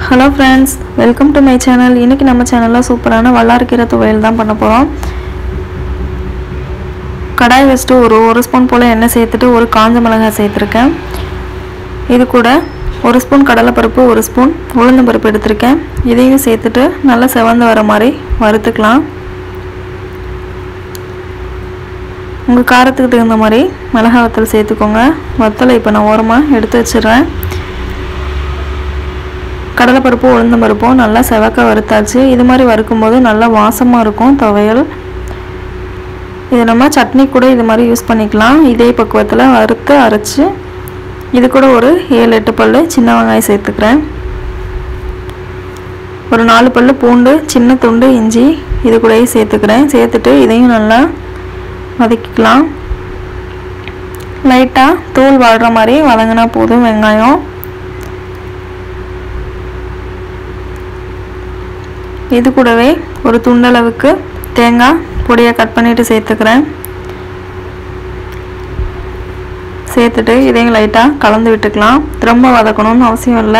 hello friends welcome to my channel இன்றைக்கி நம்ம சேனலில் சூப்பரான வல்லாரக்கீரை துவையல் தான் பண்ண போகிறோம் கடாய் வச்சுட்டு ஒரு ஒரு ஸ்பூன் போல் எண்ணெய் சேர்த்துட்டு ஒரு காஞ்ச மிளகாய் சேர்த்துருக்கேன் இது கூட ஒரு ஸ்பூன் கடலைப்பருப்பு ஒரு ஸ்பூன் உளுந்தம்பருப்பு எடுத்திருக்கேன் இதையும் சேர்த்துட்டு நல்லா செவந்து வர மாதிரி வறுத்துக்கலாம் உங்கள் காரத்துக்கு தகுந்த மாதிரி மிளகாய் வத்தல் சேர்த்துக்கோங்க வத்தலை இப்போ நான் ஓரமாக எடுத்து வச்சிடுறேன் கடலைப்பருப்பும் உளுந்தம் பருப்பும் நல்லா செவக்க வறுத்தாச்சு இது மாதிரி வறுக்கும்போது நல்லா வாசமாக இருக்கும் துவையல் இது நம்ம சட்னி கூட இது மாதிரி யூஸ் பண்ணிக்கலாம் இதே பக்குவத்தில் வறுத்து அரைச்சி இது கூட ஒரு ஏழு எட்டு பல் சின்ன வெங்காயம் சேர்த்துக்கிறேன் ஒரு நாலு பல் பூண்டு சின்ன துண்டு இஞ்சி இது கூடயே சேர்த்துக்கிறேன் சேர்த்துட்டு இதையும் நல்லா வதக்கிக்கலாம் லைட்டாக தூள் வாடுற மாதிரி வதங்கினா போதும் வெங்காயம் இது கூடவே ஒரு துண்டளவுக்கு தேங்காய் பொடியை கட் பண்ணிவிட்டு சேர்த்துக்கிறேன் சேர்த்துட்டு இதையும் லைட்டாக கலந்து விட்டுக்கலாம் ரொம்ப வதக்கணும்னு அவசியம் இல்லை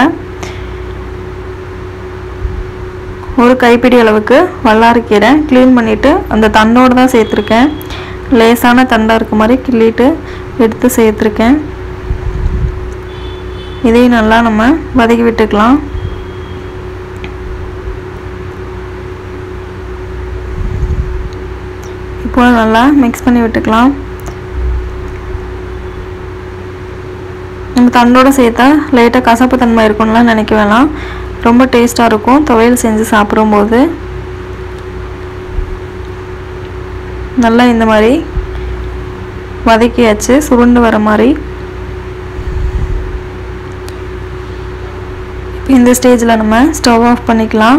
ஒரு கைப்பிடி அளவுக்கு வல்லாரக்கீரை க்ளீன் பண்ணிவிட்டு அந்த தண்டோடு தான் சேர்த்துருக்கேன் லேசான தண்டாக இருக்க மாதிரி கிள்ளிட்டு எடுத்து சேர்த்துருக்கேன் இதையும் நல்லா நம்ம வதக்கி விட்டுக்கலாம் இப்போ நல்லா மிக்ஸ் பண்ணி விட்டுக்கலாம் நம்ம தண்டோடு சேர்த்தா லைட்டாக கசப்பு தன்மை இருக்கும்லாம் நினைக்க வேணாம் ரொம்ப டேஸ்ட்டாக இருக்கும் துவையல் செஞ்சு சாப்பிடும்போது நல்லா இந்த மாதிரி வதக்கியாச்சு சுருண்டு வர மாதிரி இப்போ இந்த ஸ்டேஜில் நம்ம ஸ்டவ் ஆஃப் பண்ணிக்கலாம்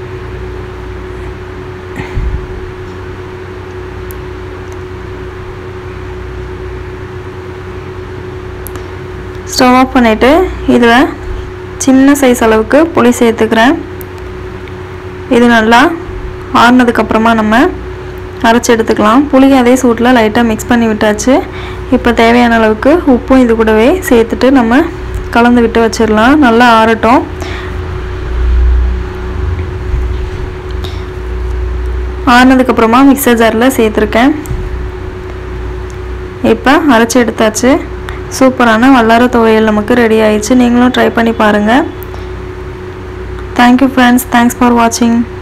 ஸ்டவ் ஆஃப் பண்ணிவிட்டு இதில் சின்ன சைஸ் அளவுக்கு புளி சேர்த்துக்கிறேன் இது நல்லா ஆறுனதுக்கப்புறமா நம்ம அரைச்சி எடுத்துக்கலாம் புளி அதே சூட்டில் லைட்டாக மிக்ஸ் பண்ணி விட்டாச்சு இப்போ தேவையான அளவுக்கு உப்பும் இது கூடவே சேர்த்துட்டு நம்ம கலந்து விட்டு வச்சிடலாம் நல்லா ஆறட்டும் ஆறுனதுக்கப்புறமா மிக்சர் ஜாரில் சேர்த்துருக்கேன் இப்போ அரைச்சி எடுத்தாச்சு சூப்பரான வல்லார துவையல் நமக்கு ரெடி ஆயிடுச்சு நீங்களும் ட்ரை பண்ணி பாருங்கள் தேங்க்யூ ஃப்ரெண்ட்ஸ் தேங்க்ஸ் ஃபார் வாட்சிங்